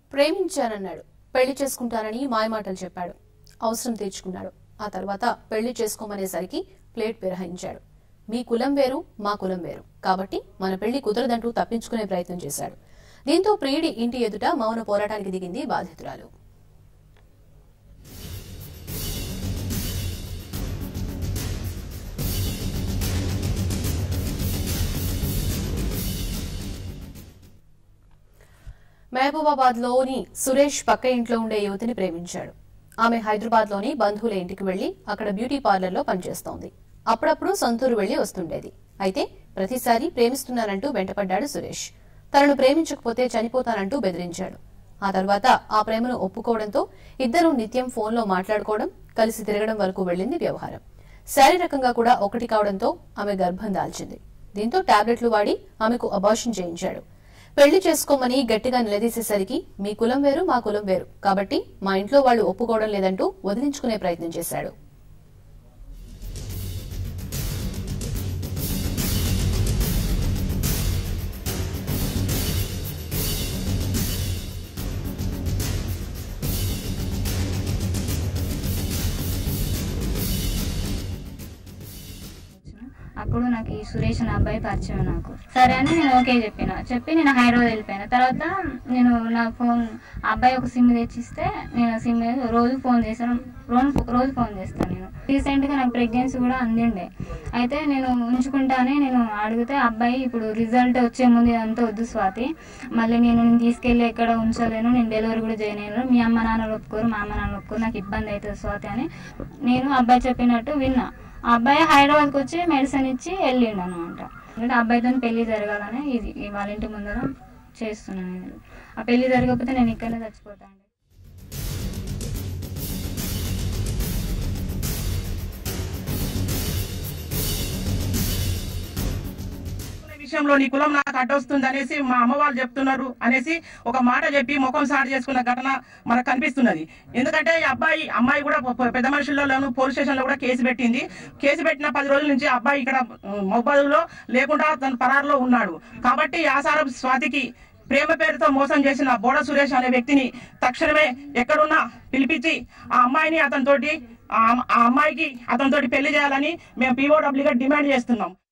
ప్రేమించానన్నాడు పెళ్లి చేసుకుంటానని మాయమాటలు చెప్పాడు అవసరం తీర్చుకున్నాడు ఆ తర్వాత పెళ్లి చేసుకోమనేసరికి ప్లేట్ పిరహాయించాడు మీ కులం వేరు మా కులం వేరు కాబట్టి మన పెళ్లి కుదరదంటూ తప్పించుకునే ప్రయత్నం చేశాడు దీంతో ప్రియుడి ఇంటి ఎదుట మౌన పోరాటానికి దిగింది బాధితురాలు మహబూబాబాద్ లోని సురేష్ పక్క ఇంట్లో ఉండే యువతిని ప్రేమించాడు ఆమె హైదరాబాద్ లోని బంధువుల ఇంటికి వెళ్లి అక్కడ బ్యూటీ పార్లర్లో పనిచేస్తోంది అప్పుడప్పుడు సొంతూరు వెళ్లి వస్తుండేది అయితే ప్రతిసారి ప్రేమిస్తున్నానంటూ వెంటపడ్డాడు సురేష్ తనను ప్రేమించకపోతే చనిపోతానంటూ బెదిరించాడు ఆ తర్వాత ఆ ప్రేమను ఒప్పుకోవడంతో ఇద్దరూ నిత్యం ఫోన్లో మాట్లాడుకోవడం కలిసి తిరగడం వరకు వెళ్లింది వ్యవహారం శారీరకంగా కూడా ఒకటి కావడంతో ఆమె గర్భం దాల్చింది దీంతో టాబ్లెట్లు వాడి ఆమెకు అబార్షన్ చేయించాడు పెళ్లి చేసుకోమని గట్టిగా నిలదీసేసరికి మీ కులం వేరు మా కులం వేరు కాబట్టి మా ఇంట్లో వాళ్ళు ఒప్పుకోవడం లేదంటూ వదిలించుకునే ప్రయత్నం చేశాడు అప్పుడు నాకు ఈ సురేష్ అనే అబ్బాయి పరిచయం నాకు సరే అని నేను ఓకే చెప్పిన చెప్పి నేను హైదరాబాద్ వెళ్ళిపోయిన తర్వాత నేను నా ఫోన్ ఆ అబ్బాయి ఒక సిమ్ తెచ్చిస్తే నేను సిమ్ రోజు ఫోన్ చేశాను రోజు రోజు ఫోన్ చేస్తాను నేను రీసెంట్ గా నాకు ప్రెగ్నెన్సీ కూడా అందిండే అయితే నేను ఉంచుకుంటానే నేను అడిగితే అబ్బాయి ఇప్పుడు రిజల్ట్ వచ్చే ముందు ఇదంతా వద్దు స్వాతి మళ్ళీ నేను నిన్ను తీసుకెళ్ళి ఎక్కడ ఉంచలేను నేను డెలివరీ కూడా చేయను మీ అమ్మ నాన్నలు ఒప్పుకోరు మా అమ్మ నాన్నలు ఒప్పుకోరు నాకు ఇబ్బంది అవుతుంది స్వాతి అని నేను అబ్బాయి చెప్పినట్టు విన్నా ఆ అబ్బాయి హైదరాబాద్కి వచ్చి మెడిసిన్ ఇచ్చి వెళ్ళిండు అనమాట అంటే ఆ అబ్బాయితో పెళ్లి జరగాలని ఇది ఈ వాళ్ళ ఇంటి ముందర చేస్తున్నాను నేను ఆ పెళ్లి జరగకపోతే నేను ఇక్కడనే చచ్చిపోతాను ఈ విషయంలో నీ కులం నాకు అడ్డొస్తుంది అనేసి మా అమ్మ వాళ్ళు చెప్తున్నారు అనేసి ఒక మాట చెప్పి ముఖం సాటి చేసుకున్న ఘటన మనకు కనిపిస్తున్నది ఎందుకంటే ఈ అబ్బాయి అమ్మాయి కూడా పె- పెద్ద మనుషుల్లోను పోలీస్ స్టేషన్ లో కూడా కేసు పెట్టింది కేసు పెట్టిన పది రోజుల నుంచి అబ్బాయి ఇక్కడ మొబైల్లో లేకుండా తన పరారులో ఉన్నాడు కాబట్టి ఆసారం స్వాతికి ప్రేమ పేరుతో మోసం చేసిన బోడ సురేష్ అనే వ్యక్తిని తక్షణమే ఎక్కడున్నా పిలిపించి ఆ అమ్మాయిని అతనితోటి ఆ అమ్- ఆ అమ్మాయికి అతనితోటి పెళ్లి చేయాలని మేము పీఓడబ్ల్యూగా డిమాండ్ చేస్తున్నాం